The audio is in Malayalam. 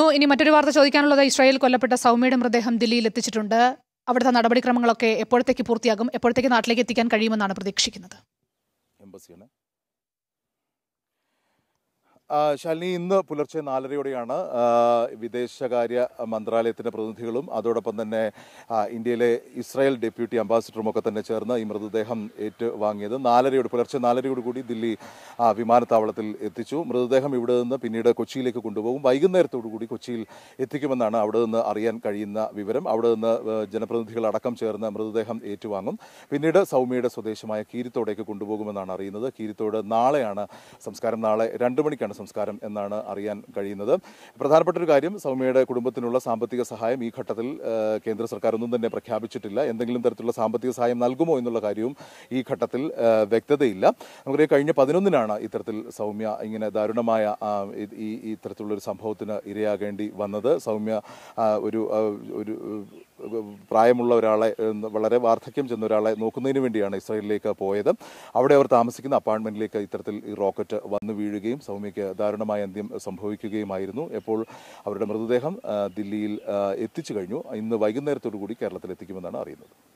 ഇനി മറ്റൊരു വാർത്ത ചോദിക്കാനുള്ളത് ഇസ്രായേൽ കൊല്ലപ്പെട്ട സൗമ്യയുടെ മൃതദേഹം ദില്ലിയിൽ എത്തിച്ചിട്ടുണ്ട് അവിടുത്തെ നടപടിക്രമങ്ങളൊക്കെ എപ്പോഴത്തേക്ക് പൂർത്തിയാകും എപ്പോഴത്തേക്ക് നാട്ടിലേക്ക് എത്തിക്കാൻ കഴിയുമെന്നാണ് പ്രതീക്ഷിക്കുന്നത് എംബസിയാണ് ആ, ശാലിനി ഇന്ന് പുലർച്ചെ നാലരയോടെയാണ് ആ, വിദേശകാര്യ മന്ത്രാലയത്തിന്റെ പ്രതിനിധികളും അതോടൊപ്പം തന്നെ ആ, ഇന്ത്യയിലെ ഇസ്രായേൽ ഡെപ്യൂട്ടി അംബാസിഡറും ഒക്കെ തന്നെ ചേർന്ന് ഈ മൃതദേഹം ഏറ്റുവാങ്ങിയത് നാലരയോട് പുലർച്ചെ നാലരയോട് കൂടി ദില്ലി ആ, വിമാനത്താവളത്തിൽ എത്തിച്ചു മൃതദേഹം ഇവിടെ നിന്ന് പിന്നീട് കൊച്ചിയിലേക്ക് കൊണ്ടുപോകും വൈകുന്നേരത്തോടു കൂടി കൊച്ചിയിൽ എത്തിക്കുമെന്നാണ് അവിടെ നിന്ന് അറിയാൻ കഴിയുന്ന വിവരം അവിടെ നിന്ന് ഏഹ്, ജനപ്രതിനിധികൾ അടക്കം ചേർന്ന് മൃതദേഹം ഏറ്റുവാങ്ങും പിന്നീട് സൗമ്യയുടെ സ്വദേശമായ കീരിത്തോടേക്ക് കൊണ്ടുപോകുമെന്നാണ് അറിയുന്നത് കീരിത്തോട് നാളെയാണ് സംസ്കാരം നാളെ രണ്ട് മണിക്കാണ് സംസ്കാരം എന്നാണ് അറിയാൻ കഴിയുന്നത് പ്രധാനപ്പെട്ട ഒരു കാര്യം സൗമ്യയുടെ കുടുംബത്തിനുള്ള സാമ്പത്തിക സഹായം ഈ ഘട്ടത്തിൽ ഏഹ്, കേന്ദ്ര സർക്കാർ ഒന്നും തന്നെ പ്രഖ്യാപിച്ചിട്ടില്ല എന്തെങ്കിലും തരത്തിലുള്ള സാമ്പത്തിക സഹായം നൽകുമോ എന്നുള്ള കാര്യവും ഈ ഘട്ടത്തിൽ ഏഹ്, വ്യക്തതയില്ല നമുക്കറിയാം കഴിഞ്ഞ പതിനൊന്നിനാണ് ഇത്തരത്തിൽ സൗമ്യ ഇങ്ങനെ ദാരുണമായ ആ, ഇത് ഈ ഈ ഇത്തരത്തിലുള്ള ഒരു സംഭവത്തിന് ഇരയാകേണ്ടി വന്നത് സൗമ്യ ആ, ഒരു ആ, ഒരു ഏഹ്, പ്രായമുള്ള ഒരാളെ ഏഹ്, വളരെ വാർദ്ധക്യം ചെന്ന ഒരാളെ നോക്കുന്നതിന് വേണ്ടിയാണ് ഇസ്രായേലിലേക്ക് പോയത് അവിടെ അവർ താമസിക്കുന്ന അപ്പാർട്ട്മെന്റിലേക്ക് ഇത്തരത്തിൽ ഈ റോക്കറ്റ് വന്നു വീഴുകയും സൗമ്യയ്ക്ക് ദാരുണമായ അന്ത്യം സംഭവിക്കുകയുമായിരുന്നു ഇപ്പോൾ അവരുടെ മൃതദേഹം ആ, ദില്ലിയിൽ ആ, എത്തിച്ചു കഴിഞ്ഞു ഇന്ന് വൈകുന്നേരത്തോടു കൂടി കേരളത്തിൽ എത്തിക്കുമെന്നാണ് അറിയുന്നത്